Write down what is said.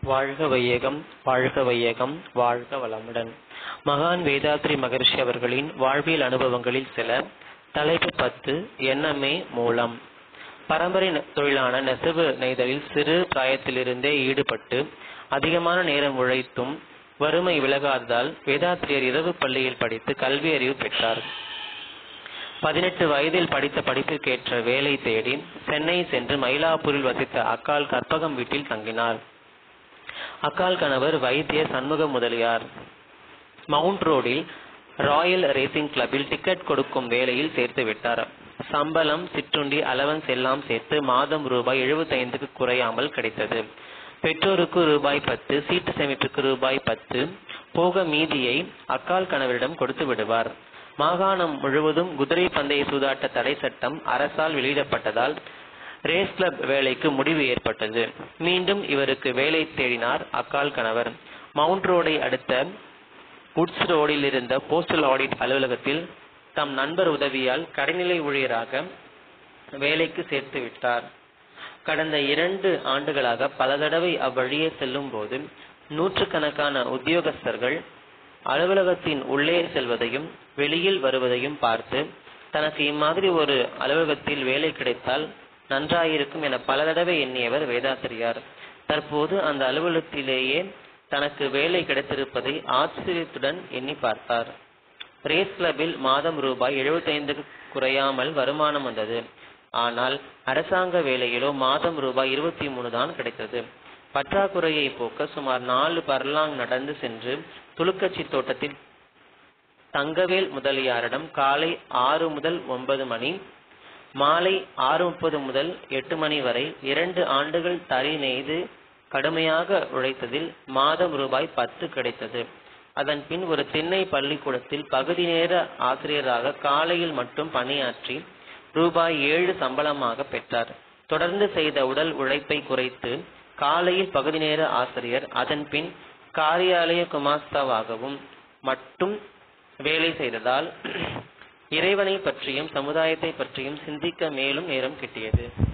வாழ்க வையகம் வாழ்க வையகம் வாழ்க வளமுடன் மகான் வேதாத்ரி மகரிஷி அவர்களின் வாழ்வியல் அனுபவங்களில் சில தலைப்பு பத்து எண்ணமே மூலம் பரம்பரை ந- தொழிலான நெசவு நெய்தலில் சிறு பிராயத்திலிருந்தே ஈடுபட்டு அதிகமான நேரம் உழைத்தும் வறுமை விலகாததால் வேதாத்திரியர் இரவு பள்ளியில் படித்து கல்வி அறிவு பெற்றார் பதினெட்டு வயதில் படித்த படிப்பிற்கேற்ற வேலை தேடி சென்னை சென்று மயிலாப்பூரில் வசித்த அக்கால் கற்பகம் வீட்டில் தங்கினார் அக்கால் கணவர் வைத்திய சண்முக முதலியார் மவுண்ட் ரோடில் ராயல் ரேசிங் கிளப்பில் டிக்கெட் கொடுக்கும் வேலையில் சேர்த்து விட்டார் சம்பளம் சிற்றுண்டி அலவன்ஸ் எல்லாம் சேர்த்து மாதம் ரூபாய் 75க்கு குறையாமல் கிடைத்தது பெற்றோருக்கு ரூபாய் பத்து சீட்டு சேமிப்புக்கு ரூபாய் பத்து போக மீதியை அக்கால் கணவரிடம் கொடுத்து விடுவார் மாகாணம் முழுவதும் குதிரை பந்தய சூதாட்ட தடை சட்டம் அரசால் வெளியிடப்பட்டதால் ரேஸ் கிளப் வேலைக்கு முடிவு ஏற்பட்டது மீண்டும் இவருக்கு வேலை தேடினார் அக்கால் கணவர் மவுண்ட் ரோடை அடுத்த உட்ஸ் ரோடில் இருந்த போஸ்டல் ஆடிட் அலுவலகத்தில் தம் நண்பர் உதவியால் கடைநிலை ஊழியராக வேலைக்கு சேர்த்து விட்டார் கடந்த இரண்டு ஆண்டுகளாக பல தடவை அவ்வழியே செல்லும் போது நூற்றுக்கணக்கான உத்தியோகஸ்தர்கள் அலுவலகத்தின் உள்ளே செல்வதையும் வெளியில் வருவதையும் பார்த்து தனக்கு இம்மாதிரி ஒரு அலுவலகத்தில் வேலை கிடைத்தால் நன்றாயிருக்கும் என பல தடவை எண்ணியவர் வேதாத்திரியார் தற்போது அந்த அலுவலகத்திலேயே தனக்கு வேலை கிடைத்திருப்பதை ஆச்சரியத்துடன் எண்ணி பார்த்தார் ரேஸ் கிளப்பில் மாதம் ரூபாய் 75க்கு குறையாமல் வருமானம் வந்தது ஆனால் அரசாங்க வேலையிலோ மாதம் ரூபாய் 23 தான் கிடைத்தது பற்றாக்குறையை போக்க சுமார் நாலு பர்லாங் நடந்து சென்று துளுக்கச்சி தோட்டத்தில் தங்கவேல் முதலியாரிடம் காலை ஆறு முதல் ஒன்பது மணி மாலை ஆறு முப்பது முதல் எட்டு மணி வரை இரண்டு ஆண்டுகள் தறி நெய்து கடுமையாக உழைத்ததில் மாதம் ரூபாய் பத்து கிடைத்தது அதன் பின் ஒரு திண்ணை பள்ளிக்கூடத்தில் பகுதி நேர ஆசிரியராக காலையில் மட்டும் பணியாற்றி ரூபாய் ஏழு சம்பளமாக பெற்றார் தொடர்ந்து செய்த உடல் உழைப்பை குறைத்து காலையில் பகுதி நேர ஆசிரியர் அதன் பின் காரியாலய குமாஸ்தாவாகவும் மட்டும் வேலை செய்ததால் இறைவனை பற்றியும் சமுதாயத்தை பற்றியும் சிந்திக்க மேலும் நேரம் கிட்டியது